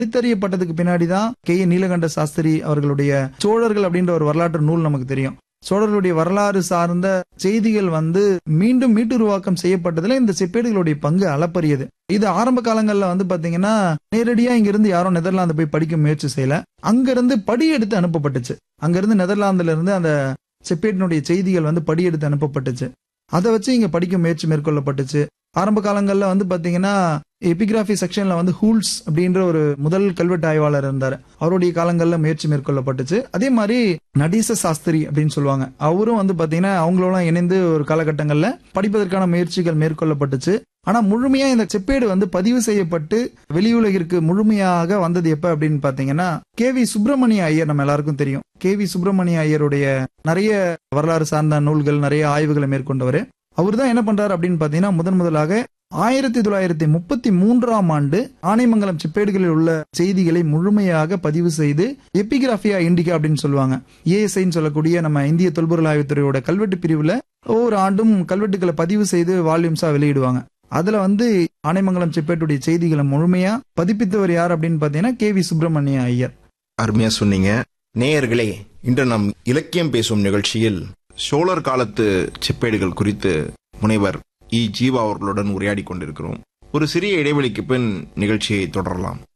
பிரித்தறியப்பட்டதுக்கு பின்னாடி தான் K A Neelakanta Shastri அவர்களுடைய சோழர்கள் அப்படின்ற ஒரு வரலாற்று நூல் நமக்கு தெரியும் சோழர்களுடைய வரலாறு சார்ந்த செய்திகள் வந்து மீண்டும் மீட்டுருவாக்கம் செய்யப்பட்டதுல இந்த செப்பேடுகளுடைய பங்கு அளப்பரியது இது ஆரம்ப காலங்கள்ல வந்து பாத்தீங்கன்னா நேரடியா இங்க இருந்து யாரும் நெதர்லாந்து போய் படிக்க முயற்சி செய்யல அங்க இருந்து படி எடுத்து அனுப்பப்பட்டுச்சு அங்க இருந்து நெதர்லாந்துல இருந்து அந்த செப்பேட்டினுடைய செய்திகள் வந்து படி எடுத்து அனுப்பப்பட்டுச்சு அதை வச்சு இங்க படிக்க முயற்சி மேற்கொள்ளப்பட்டுச்சு ஆரம்ப காலங்கள்ல வந்து பாத்தீங்கன்னா எபிகிராபி செக்ஷன்ல வந்து ஹூல்ஸ் அப்படின்ற ஒரு முதல் கல்வெட்டு ஆய்வாளர் இருந்தார் அவருடைய காலங்கள்ல முயற்சி மேற்கொள்ளப்பட்டுச்சு அதே மாதிரி நடீச சாஸ்திரி அப்படின்னு சொல்லுவாங்க அவரும் வந்து பாத்தீங்கன்னா அவங்களோட இணைந்து ஒரு காலகட்டங்கள்ல படிப்பதற்கான முயற்சிகள் மேற்கொள்ளப்பட்டுச்சு ஆனா முழுமையா இந்த செப்பேடு வந்து பதிவு செய்யப்பட்டு வெளியுலகிற்கு முழுமையாக வந்தது எப்ப அப்படின்னு பாத்தீங்கன்னா கே வி சுப்பிரமணிய ஐயர் நம்ம எல்லாருக்கும் தெரியும் கே வி சுப்பிரமணிய ஐயருடைய நிறைய வரலாறு சார்ந்த நூல்கள் நிறைய ஆய்வுகளை மேற்கொண்டவர் அவர் தான் என்ன பண்றாரு அப்படின்னு பாத்தீங்கன்னா முதன் முதலாக ஆயிரத்தி தொள்ளாயிரத்தி முப்பத்தி மூன்றாம் ஆண்டு ஆனைமங்கலம் செப்பேடுகளில் உள்ள செய்திகளை முழுமையாக பதிவு செய்து எபிகிராபியா இண்டிகா அப்படின்னு சொல்லுவாங்க ஏஎஸ்ஐன்னு சொல்லக்கூடிய நம்ம இந்திய தொல்பொருள் ஆய்வுத்துறையோட கல்வெட்டு பிரிவுல ஒவ்வொரு ஆண்டும் கல்வெட்டுகளை பதிவு செய்து வால்யூம்ஸா வெளியிடுவாங்க அதுல வந்து ஆனைமங்கலம் செப்பேட்டுடைய செய்திகளை முழுமையா பதிப்பித்தவர் யார் அப்படின்னு பாத்தீங்கன்னா கே வி சுப்பிரமணிய ஐயர் அருமையா சொன்னீங்க நேயர்களே இன்று நம் இலக்கியம் பேசும் நிகழ்ச்சியில் சோழர் காலத்து செப்பேடுகள் குறித்து முனைவர் இ ஜீவா அவர்களுடன் உரையாடி கொண்டிருக்கிறோம் ஒரு சிறிய இடைவெளிக்கு பின் நிகழ்ச்சியை தொடரலாம்